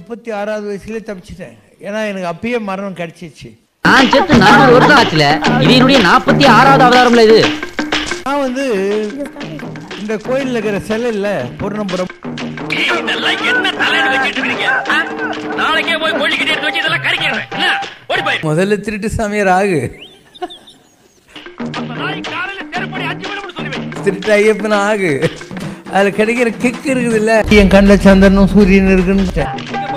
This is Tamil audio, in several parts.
முப்பத்தி ஆறாவது வயசுலேயே தப்பிச்சிட்டேன் ஏன்னா எனக்கு அப்பயே மரணம் கிடைச்சிச்சு நான் செத்து நானூறு வருஷம் ஆச்சுல இது என்னுடைய நாற்பத்தி ஆறாவது அவதாரம்ல இது நான் வந்து இந்த கோயிலில் இருக்கிற சிலை இல்லை பூர்ணபுரம் இதெல்லாம் என்ன தலையில வச்சிட்டு இருக்கீங்க ஆ? நாளைக்கே போய் கொள்ளிக்கிட்டே எடுத்து வச்சு இதெல்லாம் கறிக்கிறேன் என்ன ஓடி போய் முதல்ல திருட்டு சாமியார் ஆகு நாளைக்கு காலையில செருப்படி அஞ்சு விழுப்புரம் சொல்லுவேன் திருட்டு ஐயப்பன் ஆகு அதுல கிடைக்கிற கிக் இருக்குதுல்ல என் கண்ணில் சந்திரனும் சூரியன் இருக்குன்னு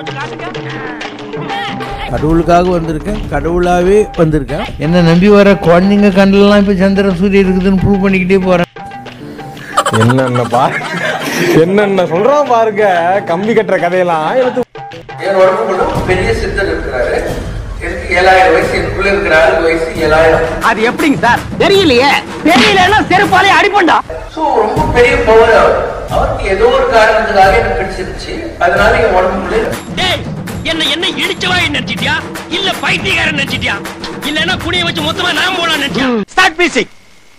கடவுளுக்காக வந்திருக்கேன் கடவுளாவே வந்திருக்கேன் என்ன நம்பி வர குழந்தைங்க கண்ணிலலாம் இப்போ சந்திரன் சூரியன் இருக்குதுன்னு ப்ரூவ் பண்ணிக்கிட்டே போகிறேன் என்னென்ன பா என்னென்ன சொல்றான் பாருங்க கம்பி கட்டுற கதையெல்லாம் எனக்கு என் உடம்புக்குள்ள ஒரு பெரிய சித்தர் இருக்கிறாரு எனக்கு ஏழாயிரம் வயசு எனக்குள்ள இருக்கிற ஆளு வயசு ஏழாயிரம் அது எப்படிங்க சார் தெரியலையே தெரியலன்னா செருப்பாலே அடிப்பண்டா ஸோ ரொம்ப பெரிய பவர் அவர் அவருக்கு ஏதோ ஒரு காரணத்துக்காக எனக்கு பிடிச்சிருச்சு அதனால என் உடம்புக்குள்ள டேய் என்ன என்ன இடிச்சவா நினைச்சிட்டியா இல்ல பைத்தியக்காரன் நினைச்சிட்டியா இல்லன்னா குனிய வச்சு மொத்தமா நான் போலாம் நினைச்சியா ஸ்டார்ட் மியூசிக்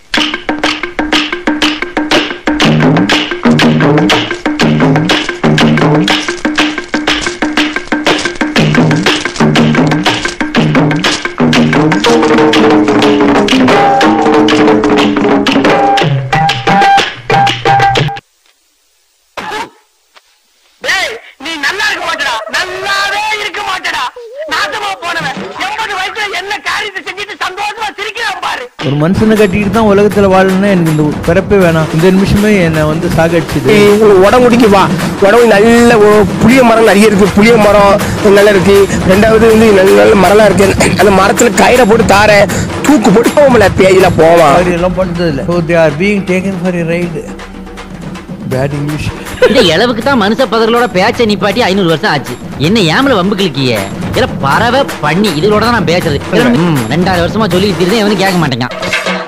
டேய் நீ நல்லா இருக்க மாட்டடா நல்லாவே இருக்க மாட்டடா நாசமா போனவன் எண்பது வயசுல என்ன காரியத்தை செஞ்சுட்டு சந்தோஷமா சிரிக்கிறான் பாரு ஒரு மனுஷனை கட்டிக்கிட்டு தான் உலகத்தில் வாழணும்னா எனக்கு இந்த பிறப்பே வேணாம் இந்த நிமிஷமே என்னை வந்து சாகடிச்சுது உங்களுக்கு உடம்புடிக்கு வா உடம்பு நல்ல ஒ- புளிய மரம் நிறைய இருக்கு புளிய மரம் நல்லா இருக்கு ரெண்டாவது வந்து நல்ல நல்ல மரம்லாம் இருக்கு அந்த மரத்துல கயிறை போட்டு தார தூக்கு போட்டு போகல பேஜில போவான் மாதிரி எல்லாம் பண்ணுறது இல்லை so they are being taken for a ride bad English இந்த இளவுக்கு தான் மனுஷ பதர்களோட பேச்சை நிப்பாட்டி ஐநூறு வருஷம் ஆச்சு என்ன ஏமல வம்பு கிழக்கிய இல்ல பறவை பண்ணி இதோட தான் நான் பேசுறது ம், ரெண்டாயிரம் வருஷமா சொல்லி திருந்தேன் எவனும் கேட்க மாட்டேங்க